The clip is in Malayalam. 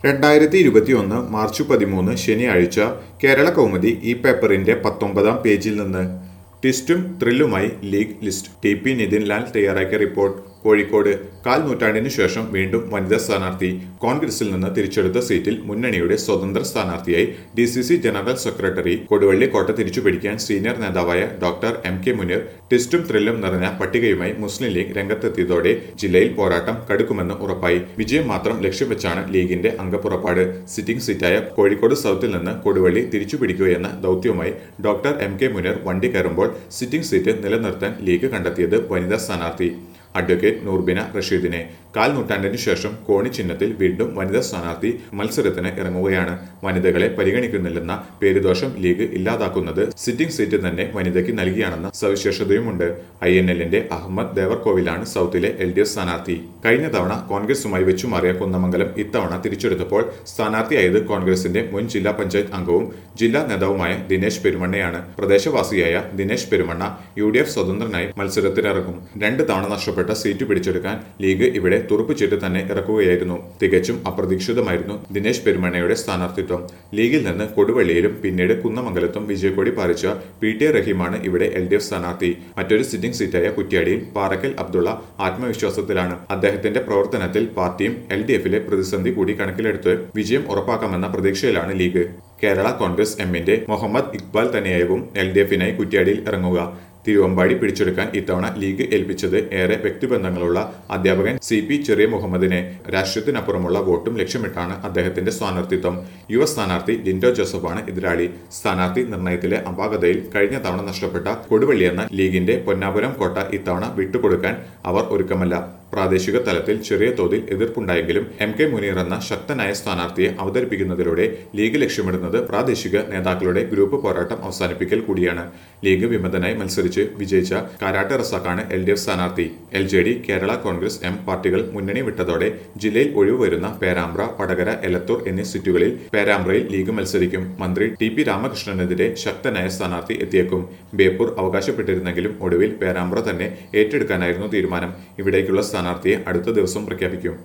രണ്ടായിരത്തി ഇരുപത്തിയൊന്ന് മാർച്ച് പതിമൂന്ന് ശനിയാഴ്ച കേരള കൗമുദി ഈ പേപ്പറിന്റെ പത്തൊമ്പതാം പേജിൽ നിന്ന് ട്വിസ്റ്റും ത്രില്ലുമായി league list T P Nithin Lal തയ്യാറാക്കിയ റിപ്പോർട്ട് കോഴിക്കോട് കാൽ നൂറ്റാണ്ടിനു ശേഷം വീണ്ടും വനിതാ സ്ഥാനാർത്ഥി കോൺഗ്രസിൽ നിന്ന് തിരിച്ചെടുത്ത സീറ്റിൽ മുന്നണിയുടെ സ്വതന്ത്ര സ്ഥാനാർത്ഥിയായി D C C general secretary Koduvally കോട്ട തിരിച്ചുപിടിക്കാൻ സീനിയർ നേതാവായ ഡോക്ടർ എം കെ മുനീർ ട്വിസ്റ്റും ത്രില്ലും നിറഞ്ഞ പട്ടികയുമായി മുസ്ലിം ലീഗ് രംഗത്തെത്തിയതോടെ ജില്ലയിൽ പോരാട്ടം കടുക്കുമെന്ന് ഉറപ്പായി വിജയം മാത്രം ലക്ഷ്യം വെച്ചാണ് ലീഗിന്റെ അംഗപ്പുറപ്പാട് സിറ്റിംഗ് സീറ്റായ കോഴിക്കോട് സൗത്തിൽ നിന്ന് കൊടുവള്ളി തിരിച്ചുപിടിക്കുകയെന്ന ദൗത്യവുമായി ഡോക്ടർ എം കെ മുനീർ വണ്ടി കയറുമ്പോൾ സിറ്റിംഗ് സീറ്റ് നിലനിർത്താൻ ലീഗ് കണ്ടെത്തിയത് വനിതാ സ്ഥാനാർത്ഥി അഡ്വക്കേറ്റ് നൂർബിന റഷീദിനെ കാൽ നൂറ്റാണ്ടിനു ശേഷം കോണി ചിഹ്നത്തിൽ വീണ്ടും വനിതാ സ്ഥാനാർത്ഥി മത്സരത്തിന് ഇറങ്ങുകയാണ് വനിതകളെ പരിഗണിക്കുന്നില്ലെന്ന പേരുദോഷം ലീഗ് ഇല്ലാതാക്കുന്നത് സിറ്റിംഗ് സീറ്റ് തന്നെ വനിതയ്ക്ക് നൽകിയാണെന്ന സവിശേഷതയുമുണ്ട് ഐ എൻ എല്ലിന്റെ അഹമ്മദ് ദേവർകോവിലാണ് സൗത്തിലെ എൽ ഡി എഫ് സ്ഥാനാർത്ഥി കഴിഞ്ഞ തവണ കോൺഗ്രസുമായി വെച്ചുമാറിയ കുന്നമംഗലം ഇത്തവണ തിരിച്ചെടുത്തപ്പോൾ സ്ഥാനാർത്ഥിയായത് കോൺഗ്രസിന്റെ മുൻ ജില്ലാ പഞ്ചായത്ത് അംഗവും ജില്ലാ നേതാവുമായ ദിനേശ് പെരുമണ്ണയാണ് പ്രദേശവാസിയായ Dinesh Perumanna U D F സ്വതന്ത്രനായി മത്സരത്തിനിറങ്ങും രണ്ട് തവണ നഷ്ടപ്പെട്ട സീറ്റ് പിടിച്ചെടുക്കാൻ ലീഗ് ഇവിടെ തുറുപ്പുചീട്ട് തന്നെ ഇറക്കുകയായിരുന്നു തികച്ചും അപ്രതീക്ഷിതമായിരുന്നു ദിനേശ് പെരുമണ്ണയുടെ സ്ഥാനാർത്ഥിത്വം ലീഗിൽ നിന്ന് കൊടുവള്ളിയിലും പിന്നീട് കുന്നമംഗലത്തും വിജയക്കൊടി പാറിച്ച പി ടി റഹീമാണ് ഇവിടെ എൽ ഡി എഫ് സ്ഥാനാർത്ഥി മറ്റൊരു സിറ്റിംഗ് സീറ്റായ കുറ്റ്യാടിയിൽ പാറക്കൽ അബ്ദുള്ള ആത്മവിശ്വാസത്തിലാണ് അദ്ദേഹത്തിന്റെ പ്രവർത്തനത്തിൽ പാർട്ടിയും എൽ ഡി എഫിലെ പ്രതിസന്ധി കൂടി കണക്കിലെടുത്ത് വിജയം ഉറപ്പാക്കാമെന്ന പ്രതീക്ഷയിലാണ് ലീഗ് കേരള കോൺഗ്രസ് എമ്മിന്റെ മുഹമ്മദ് ഇക്ബാൽ തന്നെയാവും എൽ ഡി എഫിനായി കുറ്റ്യാടിയിൽ ഇറങ്ങുക തിരുവമ്പാടി പിടിച്ചെടുക്കാൻ ഇത്തവണ ലീഗ് ഏൽപ്പിച്ചത് ഏറെ വ്യക്തിബന്ധങ്ങളുള്ള അധ്യാപകൻ സി പി ചെറിയ മുഹമ്മദിനെ രാഷ്ട്രീയത്തിനപ്പുറമുള്ള വോട്ടും ലക്ഷ്യമിട്ടാണ് അദ്ദേഹത്തിന്റെ സ്ഥാനാർത്ഥിത്വം യുവ സ്ഥാനാർത്ഥി ലിൻഡോ ജോസഫാണ് എതിരാളി സ്ഥാനാർത്ഥി നിർണയത്തിലെ അപാകതയിൽ കഴിഞ്ഞ തവണ നഷ്ടപ്പെട്ട കൊടുവള്ളി എന്ന ലീഗിന്റെ പൊന്നാപുരം കോട്ട ഇത്തവണ വിട്ടുകൊടുക്കാൻ അവർ ഒരുക്കമല്ല പ്രാദേശിക തലത്തിൽ ചെറിയ തോതിൽ എതിർപ്പുണ്ടായെങ്കിലും എം കെ മുനീർ എന്ന ശക്തനായ സ്ഥാനാർത്ഥിയെ അവതരിപ്പിക്കുന്നതിലൂടെ ലീഗ് ലക്ഷ്യമിടുന്നത് പ്രാദേശിക നേതാക്കളുടെ ഗ്രൂപ്പ് പോരാട്ടം അവസാനിപ്പിക്കൽ കൂടിയാണ് ലീഗ് വിമതനായി മത്സരിച്ച് വിജയിച്ച കാരാട്ട് റസാഖാണ് എൽ ഡി എഫ് സ്ഥാനാർത്ഥി L J D Kerala Congress M പാർട്ടികൾ മുന്നണി വിട്ടതോടെ ജില്ലയിൽ ഒഴിവ് വരുന്ന പേരാമ്പ്ര വടകര എലത്തൂർ എന്നീ സീറ്റുകളിൽ പേരാമ്പ്രയിൽ ലീഗ് മത്സരിക്കും മന്ത്രി ടി പി രാമകൃഷ്ണനെതിരെ ശക്തനായ സ്ഥാനാർത്ഥി എത്തിയേക്കും ബേപ്പൂർ അവകാശപ്പെട്ടിരുന്നെങ്കിലും ഒടുവിൽ പേരാമ്പ്ര തന്നെ ഏറ്റെടുക്കാനായിരുന്നു തീരുമാനം ഇവിടേക്കുള്ള സ്ഥാനാർത്ഥിയെ അടുത്ത ദിവസം പ്രഖ്യാപിക്കും